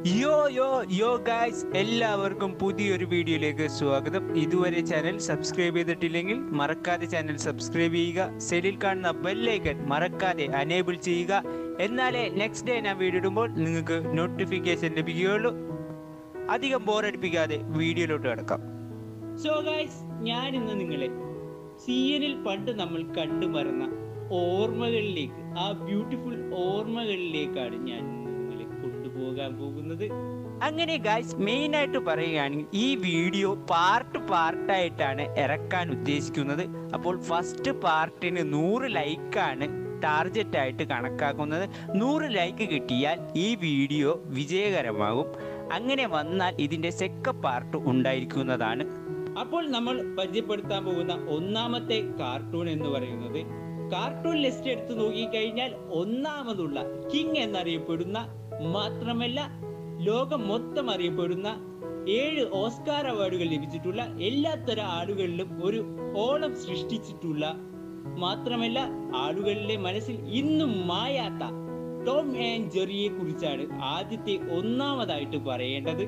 യോ യോ യോ ഗായ്സ് എല്ലാവർക്കും പുതിയൊരു വീഡിയോയിലേക്ക് സ്വാഗതം ഇതുവരെ ചാനൽ സബ്സ്ക്രൈബ് ചെയ്തിട്ടില്ലെങ്കിൽ മറക്കാതെ ചാനൽ സബ്സ്ക്രൈബ് ചെയ്യുക സൈഡിൽ കാണുന്ന ബെല്ലൈക്കൺ മറക്കാതെ അനേബിൾ ചെയ്യുക എന്നാലേ നെക്സ്റ്റ് ഡേ ഞാൻ വീഡിയോ ഇടുമ്പോൾ നിങ്ങൾക്ക് നോട്ടിഫിക്കേഷൻ ലഭിക്കുകയുള്ളൂ അധികം ബോറടിപ്പിക്കാതെ വീഡിയോയിലോട്ട് കിടക്കാം സോ ഗായ്സ് ഞാൻ ഇന്ന് നിങ്ങളെ സി എനിൽ പണ്ട് നമ്മൾ കണ്ടു മറന്ന ഓർമ്മകളിലേക്ക് ആ ബ്യൂട്ടിഫുൾ ഓർമ്മകളിലേക്കാണ് ഞാൻ ഇന്ന് നിങ്ങളെ കൊണ്ടുപോകാൻ പോകുന്നത് അങ്ങനെ ഗായ്സ് മെയിൻ ആയിട്ട് പറയുകയാണെങ്കിൽ ഈ വീഡിയോ പാർട്ട് പാർട്ടായിട്ടാണ് ഇറക്കാൻ ഉദ്ദേശിക്കുന്നത് അപ്പോൾ ഫസ്റ്റ് പാർട്ടിന് നൂറ് ലൈക്കാണ് ടാർഗറ്റ് ആയിട്ട് കണക്കാക്കുന്നത് നൂറ് ലൈക്ക് കിട്ടിയാൽ ഈ വീഡിയോ വിജയകരമാകും അങ്ങനെ വന്നാൽ ഇതിന്റെ സെക്ക പാർട്ട് ഉണ്ടായിരിക്കുന്നതാണ് അപ്പോൾ നമ്മൾ പരിചയപ്പെടുത്താൻ പോകുന്ന ഒന്നാമത്തെ കാർട്ടൂൺ എന്ന് പറയുന്നത് കാർട്ടൂൺ ലിസ്റ്റ് എടുത്ത് നോക്കിക്കഴിഞ്ഞാൽ ഒന്നാമതുള്ള കിങ് എന്നറിയപ്പെടുന്ന മാത്രമല്ല ലോകം മൊത്തം അറിയപ്പെടുന്ന ഏഴ് ഓസ്കാർ അവാർഡുകൾ ലഭിച്ചിട്ടുള്ള എല്ലാത്തരം ആളുകളിലും ഒരു ഓളം സൃഷ്ടിച്ചിട്ടുള്ള മാത്രമല്ല ആളുകളിലെ മനസ്സിൽ ഇന്നും മായാത്ത ടോം ആൻഡ് ജെറിയെ കുറിച്ചാണ് ആദ്യത്തെ ഒന്നാമതായിട്ട് പറയേണ്ടത്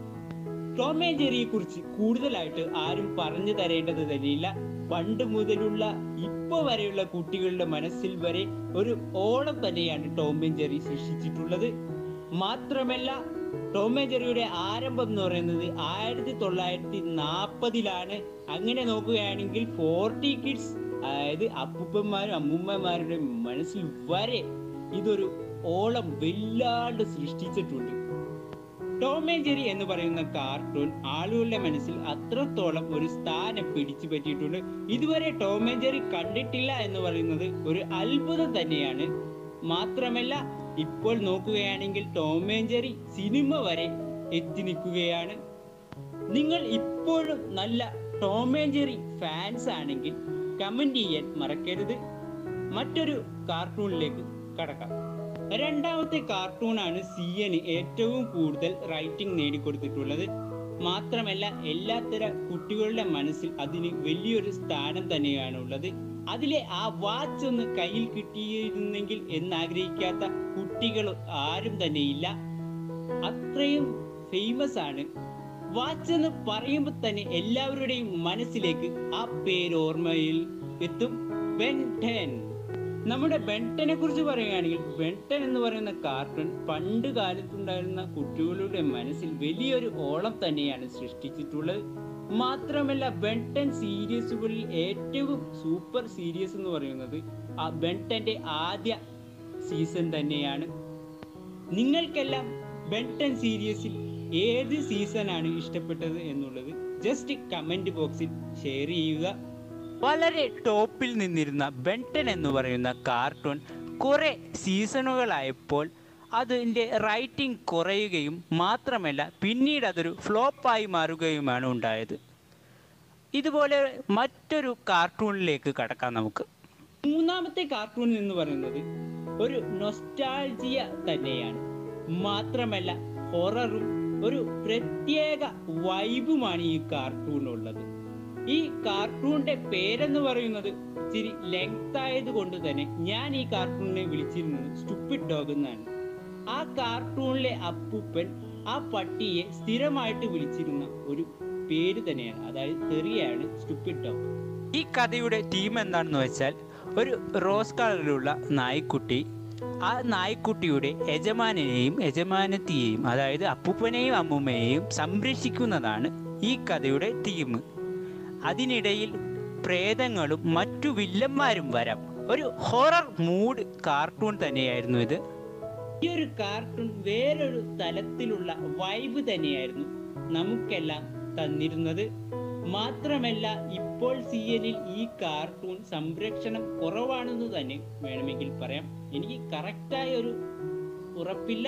ടോം ആൻഡ് ജെറിയെ കുറിച്ച് കൂടുതലായിട്ട് ആരും പറഞ്ഞു തരേണ്ടത് തന്നെയില്ല പണ്ട് മുതലുള്ള ഇപ്പൊ വരെയുള്ള കുട്ടികളുടെ മനസ്സിൽ വരെ ഒരു ഓളം തന്നെയാണ് ടോം ആൻഡ് ജെറി സൃഷ്ടിച്ചിട്ടുള്ളത് മാത്രമല്ല ടോം ആൻഡ് ജെറിയുടെ ആരംഭം എന്ന് പറയുന്നത് ആയിരത്തി തൊള്ളായിരത്തി നാൽപ്പതിലാണ് അങ്ങനെ നോക്കുകയാണെങ്കിൽ ഫോർട്ടി കിഡ്സ് അതായത് അപ്പൂപ്പന്മാരും അമ്മൂമ്മമാരുടെ മനസ്സിൽ വരെ ഇതൊരു ഓളം വല്ലാണ്ട് സൃഷ്ടിച്ചിട്ടുണ്ട് ടോം ആൻഡ് ജെറി എന്ന് പറയുന്ന കാർട്ടൂൺ ആളുകളുടെ മനസ്സിൽ അത്രത്തോളം ഒരു സ്ഥാനം പിടിച്ചു പറ്റിയിട്ടുണ്ട് ഇതുവരെ ടോം ആൻഡ് ജെറി കണ്ടിട്ടില്ല എന്ന് പറയുന്നത് ഒരു അത്ഭുതം തന്നെയാണ് മാത്രമല്ല ഇപ്പോൾ നോക്കുകയാണെങ്കിൽ ടോം ആൻഡ് ജെറി സിനിമ വരെ എത്തി നിൽക്കുകയാണ് നിങ്ങൾ ഇപ്പോഴും നല്ല ടോം ആൻഡ് ജെറി ഫാൻസ് ആണെങ്കിൽ കമന്റ് ചെയ്യാൻ മറക്കരുത് മറ്റൊരു കാർട്ടൂണിലേക്ക് കടക്കാം രണ്ടാമത്തെ കാർട്ടൂണാണ് സി എന് ഏറ്റവും കൂടുതൽ റൈറ്റിംഗ് നേടിക്കൊടുത്തിട്ടുള്ളത് മാത്രമല്ല എല്ലാത്തര കുട്ടികളുടെ മനസ്സിൽ അതിന് വലിയൊരു സ്ഥാനം തന്നെയാണ് ഉള്ളത് അതിലെ ആ വാച്ച് ഒന്ന് കയ്യിൽ കിട്ടിയിരുന്നെങ്കിൽ എന്നാഗ്രഹിക്കാത്ത കുട്ടികൾ ആരും തന്നെയില്ല അത്രയും ഫേമസ് ആണ് വാച്ച് എന്ന് പറയുമ്പോൾ തന്നെ എല്ലാവരുടെയും മനസ്സിലേക്ക് ആ പേര് ഓർമ്മയിൽ എത്തും ബെൻടെൻ നമ്മുടെ ബെൻട്ടനെ കുറിച്ച് പറയുകയാണെങ്കിൽ ബെൻട്ടൻ എന്ന് പറയുന്ന കാർട്ടൂൺ പണ്ട് കാലത്തുണ്ടായിരുന്ന കുട്ടികളുടെ മനസ്സിൽ വലിയൊരു ഓളം തന്നെയാണ് സൃഷ്ടിച്ചിട്ടുള്ളത് മാത്രമല്ല ബെൻട്ടൻ സീരീസുകളിൽ ഏറ്റവും സൂപ്പർ സീരീസ് എന്ന് പറയുന്നത് ആ ബെൻട്ടന്റെ ആദ്യ സീസൺ തന്നെയാണ് നിങ്ങൾക്കെല്ലാം ബെൻട്ടൻ സീരീസിൽ ഏത് സീസണാണ് ഇഷ്ടപ്പെട്ടത് എന്നുള്ളത് ജസ്റ്റ് കമന്റ് ബോക്സിൽ ഷെയർ ചെയ്യുക വളരെ ടോപ്പിൽ നിന്നിരുന്ന ബെൻട്ടൻ എന്ന് പറയുന്ന കാർട്ടൂൺ കുറെ സീസണുകളായപ്പോൾ അതിൻ്റെ റൈറ്റിംഗ് കുറയുകയും മാത്രമല്ല പിന്നീട് അതൊരു ഫ്ലോപ്പായി മാറുകയുമാണ് ഉണ്ടായത് ഇതുപോലെ മറ്റൊരു കാർട്ടൂണിലേക്ക് കടക്കാം നമുക്ക് മൂന്നാമത്തെ കാർട്ടൂൺ എന്ന് പറയുന്നത് ഒരു നൊസ്റ്റാൾജിയ തന്നെയാണ് മാത്രമല്ല ഹൊററും ഒരു പ്രത്യേക വൈബുമാണ് ഈ കാർട്ടൂണുള്ളത് ഈ കാർട്ടൂണിന്റെ പേരെന്ന് പറയുന്നത് ഇച്ചിരി ലെങ്ത് ആയത് കൊണ്ട് തന്നെ ഞാൻ ഈ കാർട്ടൂണിനെ വിളിച്ചിരുന്നത് സ്റ്റുപ്പിഡ് ഡോഗ് എന്നാണ് ആ കാർട്ടൂണിലെ അപ്പൂപ്പൻ ആ പട്ടിയെ സ്ഥിരമായിട്ട് വിളിച്ചിരുന്ന ഒരു പേര് തന്നെയാണ് അതായത് തെറിയാണ് സ്റ്റുപ്പിഡ് ഡോഗ് ഈ കഥയുടെ ടീം എന്താണെന്ന് വെച്ചാൽ ഒരു റോസ് കളറിലുള്ള നായ്ക്കുട്ടി ആ നായ്ക്കുട്ടിയുടെ യജമാനെയും യജമാനത്തിയെയും അതായത് അപ്പൂപ്പനെയും അമ്മൂമ്മയെയും സംരക്ഷിക്കുന്നതാണ് ഈ കഥയുടെ തീം അതിനിടയിൽ പ്രേതങ്ങളും മറ്റു വില്ലന്മാരും വരാം ഒരു ഹൊറർ മൂഡ് കാർട്ടൂൺ തന്നെയായിരുന്നു ഇത് ഈ ഒരു കാർട്ടൂൺ വേറൊരു തലത്തിലുള്ള വൈബ് തന്നെയായിരുന്നു നമുക്കെല്ലാം തന്നിരുന്നത് മാത്രമല്ല ഇപ്പോൾ സി എനിൽ ഈ കാർട്ടൂൺ സംരക്ഷണം കുറവാണെന്ന് തന്നെ വേണമെങ്കിൽ പറയാം എനിക്ക് കറക്റ്റായ ഒരു ഉറപ്പില്ല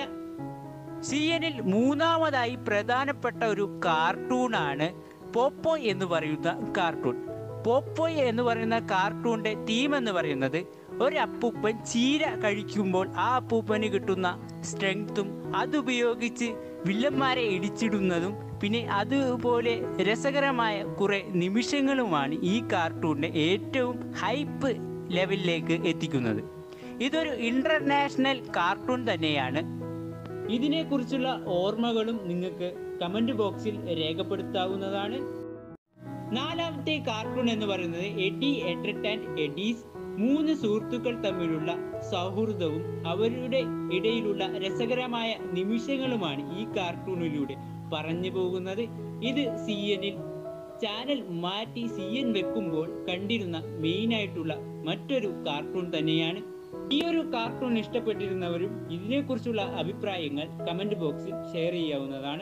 സി എനിൽ മൂന്നാമതായി പ്രധാനപ്പെട്ട ഒരു കാർട്ടൂണാണ് പോപ്പോയ് എന്ന് പറയുന്ന കാർട്ടൂൺ പോപ്പോയ് എന്ന് പറയുന്ന കാർട്ടൂണിന്റെ തീം എന്ന് പറയുന്നത് ഒരു അപ്പൂപ്പൻ ചീര കഴിക്കുമ്പോൾ ആ അപ്പൂപ്പന് കിട്ടുന്ന സ്ട്രെങ്ത്തും അതുപയോഗിച്ച് വില്ലന്മാരെ ഇടിച്ചിടുന്നതും പിന്നെ അതുപോലെ രസകരമായ കുറെ നിമിഷങ്ങളുമാണ് ഈ കാർട്ടൂണിനെ ഏറ്റവും ഹൈപ്പ് ലെവലിലേക്ക് എത്തിക്കുന്നത് ഇതൊരു ഇന്റർനാഷണൽ കാർട്ടൂൺ തന്നെയാണ് ഇതിനെക്കുറിച്ചുള്ള ഓർമ്മകളും നിങ്ങൾക്ക് കമന്റ് ബോക്സിൽ രേഖപ്പെടുത്താവുന്നതാണ് നാലാമത്തെ കാർട്ടൂൺ എന്ന് പറയുന്നത് എഡി എഡ്രറ്റ് ആൻഡ് എഡീസ് മൂന്ന് സുഹൃത്തുക്കൾ തമ്മിലുള്ള സൗഹൃദവും അവരുടെ ഇടയിലുള്ള രസകരമായ നിമിഷങ്ങളുമാണ് ഈ കാർട്ടൂണിലൂടെ പറഞ്ഞു പോകുന്നത് ഇത് സി എനിൽ ചാനൽ മാറ്റി സി എൻ വെക്കുമ്പോൾ കണ്ടിരുന്ന മെയിൻ ആയിട്ടുള്ള മറ്റൊരു കാർട്ടൂൺ തന്നെയാണ് ഈ ഒരു കാർട്ടൂൺ ഇഷ്ടപ്പെട്ടിരുന്നവരും ഇതിനെക്കുറിച്ചുള്ള അഭിപ്രായങ്ങൾ കമന്റ് ബോക്സിൽ ഷെയർ ചെയ്യാവുന്നതാണ്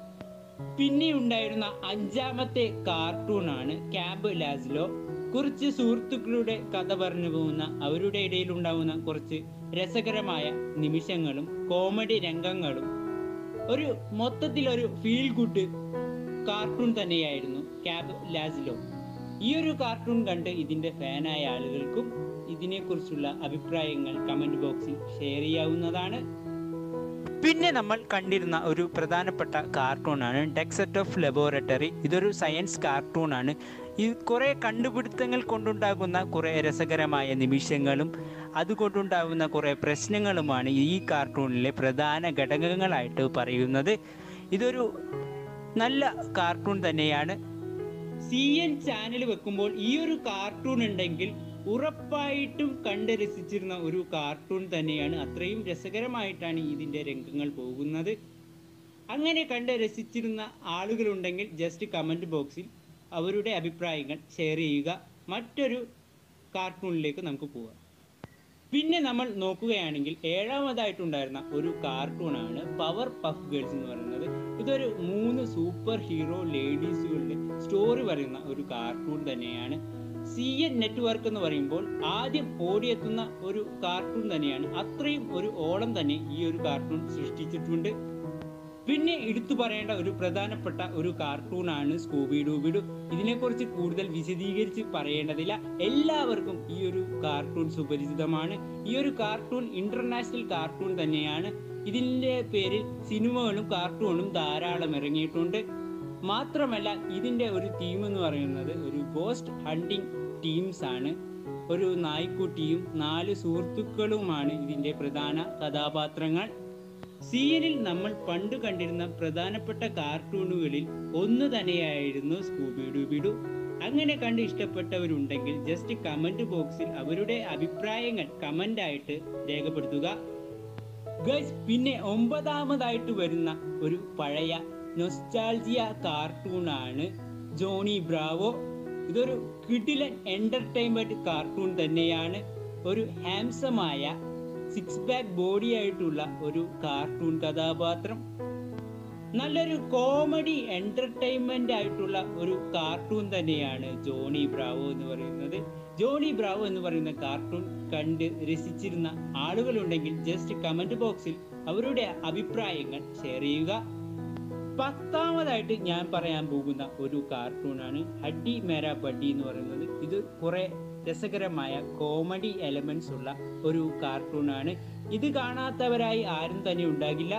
പിന്നെ ഉണ്ടായിരുന്ന അഞ്ചാമത്തെ കാർട്ടൂൺ ആണ് ക്യാമ്പ് ലാസ്ലോ കുറച്ച് സുഹൃത്തുക്കളുടെ കഥ പറഞ്ഞു പോകുന്ന അവരുടെ ഇടയിൽ ഉണ്ടാവുന്ന കുറച്ച് രസകരമായ നിമിഷങ്ങളും കോമഡി രംഗങ്ങളും ഒരു മൊത്തത്തിൽ ഒരു ഫീൽ ഗുഡ് കാർട്ടൂൺ തന്നെയായിരുന്നു ക്യാബ് ലാസ്ലോ ഈ ഒരു കാർട്ടൂൺ കണ്ട് ഇതിന്റെ ഫാനായ ആളുകൾക്കും ഇതിനെക്കുറിച്ചുള്ള അഭിപ്രായങ്ങൾ കമന്റ് ബോക്സിൽ ഷെയർ ചെയ്യാവുന്നതാണ് പിന്നെ നമ്മൾ കണ്ടിരുന്ന ഒരു പ്രധാനപ്പെട്ട കാർട്ടൂണാണ് ഡെക്സറ്റ് ഓഫ് ലബോറട്ടറി ഇതൊരു സയൻസ് കാർട്ടൂണാണ് ഈ കുറേ കണ്ടുപിടുത്തങ്ങൾ കൊണ്ടുണ്ടാകുന്ന കുറേ രസകരമായ നിമിഷങ്ങളും അതുകൊണ്ടുണ്ടാകുന്ന കുറേ പ്രശ്നങ്ങളുമാണ് ഈ കാർട്ടൂണിലെ പ്രധാന ഘടകങ്ങളായിട്ട് പറയുന്നത് ഇതൊരു നല്ല കാർട്ടൂൺ തന്നെയാണ് സി എൻ ചാനൽ വെക്കുമ്പോൾ ഈ ഒരു കാർട്ടൂൺ ഉണ്ടെങ്കിൽ ഉറപ്പായിട്ടും കണ്ട് രസിച്ചിരുന്ന ഒരു കാർട്ടൂൺ തന്നെയാണ് അത്രയും രസകരമായിട്ടാണ് ഇതിൻ്റെ രംഗങ്ങൾ പോകുന്നത് അങ്ങനെ കണ്ട് രസിച്ചിരുന്ന ആളുകളുണ്ടെങ്കിൽ ജസ്റ്റ് കമൻറ്റ് ബോക്സിൽ അവരുടെ അഭിപ്രായങ്ങൾ ഷെയർ ചെയ്യുക മറ്റൊരു കാർട്ടൂണിലേക്ക് നമുക്ക് പോകാം പിന്നെ നമ്മൾ നോക്കുകയാണെങ്കിൽ ഏഴാമതായിട്ടുണ്ടായിരുന്ന ഒരു കാർട്ടൂണാണ് പവർ പഫ് ഗേൾസ് എന്ന് പറയുന്നത് ഇതൊരു മൂന്ന് സൂപ്പർ ഹീറോ ലേഡീസുകളുടെ സ്റ്റോറി പറയുന്ന ഒരു കാർട്ടൂൺ തന്നെയാണ് സി എൻ നെറ്റ്വർക്ക് എന്ന് പറയുമ്പോൾ ആദ്യം ഓടിയെത്തുന്ന ഒരു കാർട്ടൂൺ തന്നെയാണ് അത്രയും ഒരു ഓളം തന്നെ ഈ ഒരു കാർട്ടൂൺ സൃഷ്ടിച്ചിട്ടുണ്ട് പിന്നെ എടുത്തു പറയേണ്ട ഒരു പ്രധാനപ്പെട്ട ഒരു കാർട്ടൂണാണ് സ്കൂബി ഡൂബിഡു ഇതിനെക്കുറിച്ച് കൂടുതൽ വിശദീകരിച്ച് പറയേണ്ടതില്ല എല്ലാവർക്കും ഈ ഒരു കാർട്ടൂൺ സുപരിചിതമാണ് ഈ ഒരു കാർട്ടൂൺ ഇന്റർനാഷണൽ കാർട്ടൂൺ തന്നെയാണ് ഇതിൻ്റെ പേരിൽ സിനിമകളും കാർട്ടൂണും ധാരാളം ഇറങ്ങിയിട്ടുണ്ട് മാത്രമല്ല ഇതിൻ്റെ ഒരു ടീം എന്ന് പറയുന്നത് ഒരു ഗോസ്റ്റ് ഹണ്ടിങ് ടീംസ് ആണ് ഒരു നായ്ക്കുട്ടിയും നാല് സുഹൃത്തുക്കളുമാണ് ഇതിൻ്റെ പ്രധാന കഥാപാത്രങ്ങൾ സീരിയലിൽ നമ്മൾ പണ്ട് കണ്ടിരുന്ന പ്രധാനപ്പെട്ട കാർട്ടൂണുകളിൽ ഒന്ന് തന്നെയായിരുന്നു സ്കൂബി ഡൂബിഡു അങ്ങനെ കണ്ട് ഇഷ്ടപ്പെട്ടവരുണ്ടെങ്കിൽ ജസ്റ്റ് കമന്റ് ബോക്സിൽ അവരുടെ അഭിപ്രായങ്ങൾ കമന്റ് ആയിട്ട് രേഖപ്പെടുത്തുക ഗൈസ് പിന്നെ ഒമ്പതാമതായിട്ട് വരുന്ന ഒരു പഴയ നൊസ്റ്റാൾജിയ കാർട്ടൂണാണ് ജോണി ബ്രാവോ ഇതൊരു കിഡിലൻ എന്റർടൈൻമെന്റ് കാർട്ടൂൺ തന്നെയാണ് ഒരു ഹാംസമായ സിക്സ് പാക്ക് ബോഡി ആയിട്ടുള്ള ഒരു കാർട്ടൂൺ കഥാപാത്രം നല്ലൊരു കോമഡി എന്റർടൈൻമെന്റ് ആയിട്ടുള്ള ഒരു കാർട്ടൂൺ തന്നെയാണ് ജോണി ബ്രാവോ എന്ന് പറയുന്നത് ജോണി ബ്രാവോ എന്ന് പറയുന്ന കാർട്ടൂൺ കണ്ട് രസിച്ചിരുന്ന ആളുകളുണ്ടെങ്കിൽ ജസ്റ്റ് കമന്റ് ബോക്സിൽ അവരുടെ അഭിപ്രായങ്ങൾ ഷെയർ ചെയ്യുക പത്താമതായിട്ട് ഞാൻ പറയാൻ പോകുന്ന ഒരു കാർട്ടൂണാണ് ഹഡ്ഡി മേര ബഡ്ഡി എന്ന് പറയുന്നത് ഇത് കുറെ രസകരമായ കോമഡി എലമെന്റ്സ് ഉള്ള ഒരു കാർട്ടൂണാണ് ഇത് കാണാത്തവരായി ആരും തന്നെ ഉണ്ടാകില്ല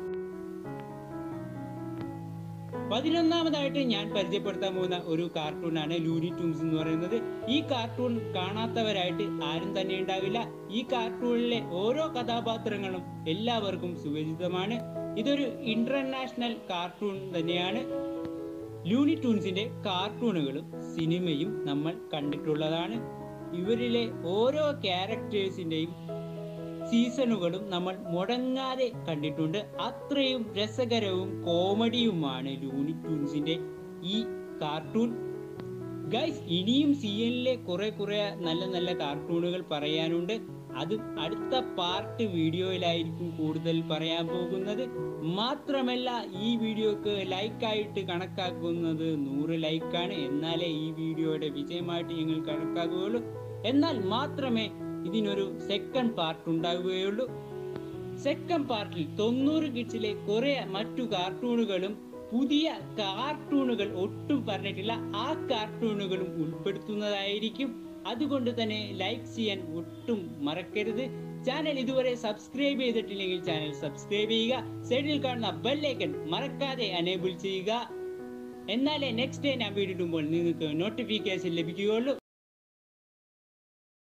പതിനൊന്നാമതായിട്ട് ഞാൻ പരിചയപ്പെടുത്താൻ പോകുന്ന ഒരു കാർട്ടൂണാണ് ലൂനി ടൂൺസ് എന്ന് പറയുന്നത് ഈ കാർട്ടൂൺ കാണാത്തവരായിട്ട് ആരും തന്നെ ഉണ്ടാവില്ല ഈ കാർട്ടൂണിലെ ഓരോ കഥാപാത്രങ്ങളും എല്ലാവർക്കും സുപരിചിതമാണ് ഇതൊരു ഇന്റർനാഷണൽ കാർട്ടൂൺ തന്നെയാണ് ലൂണി ടൂൺസിന്റെ കാർട്ടൂണുകളും സിനിമയും നമ്മൾ കണ്ടിട്ടുള്ളതാണ് ഇവരിലെ ഓരോ ക്യാരക്ടേഴ്സിന്റെയും സീസണുകളും നമ്മൾ മുടങ്ങാതെ കണ്ടിട്ടുണ്ട് അത്രയും രസകരവും കോമഡിയുമാണ് ലൂണി ടൂൺസിന്റെ ഈ കാർട്ടൂൺ ഗൈസ് ഇനിയും സി എനിലെ കുറെ കുറെ നല്ല നല്ല കാർട്ടൂണുകൾ പറയാനുണ്ട് അത് അടുത്ത പാർട്ട് വീഡിയോയിലായിരിക്കും കൂടുതൽ പറയാൻ പോകുന്നത് മാത്രമല്ല ഈ വീഡിയോക്ക് ലൈക്കായിട്ട് കണക്കാക്കുന്നത് നൂറ് ലൈക്കാണ് എന്നാലേ ഈ വീഡിയോയുടെ വിജയമായിട്ട് നിങ്ങൾ കണക്കാക്കുകയുള്ളൂ എന്നാൽ മാത്രമേ ഇതിനൊരു സെക്കൻഡ് പാർട്ട് ഉണ്ടാവുകയുള്ളൂ സെക്കൻഡ് പാർട്ടിൽ തൊണ്ണൂറ് കിഡ്സിലെ കുറെ മറ്റു കാർട്ടൂണുകളും പുതിയ കാർട്ടൂണുകൾ ഒട്ടും പറഞ്ഞിട്ടില്ല ആ കാർട്ടൂണുകളും ഉൾപ്പെടുത്തുന്നതായിരിക്കും അതുകൊണ്ട് തന്നെ ലൈക്ക് ചെയ്യാൻ ഒട്ടും മറക്കരുത് ചാനൽ ഇതുവരെ സബ്സ്ക്രൈബ് ചെയ്തിട്ടില്ലെങ്കിൽ ചാനൽ സബ്സ്ക്രൈബ് ചെയ്യുക സൈഡിൽ കാണുന്ന ബെല്ലൈക്കൺ മറക്കാതെ അനേബിൾ ചെയ്യുക എന്നാലേ നെക്സ്റ്റ് ഡേ ഞാൻ വീഡിയോ ഇടുമ്പോൾ നിങ്ങൾക്ക് നോട്ടിഫിക്കേഷൻ ലഭിക്കുകയുള്ളൂ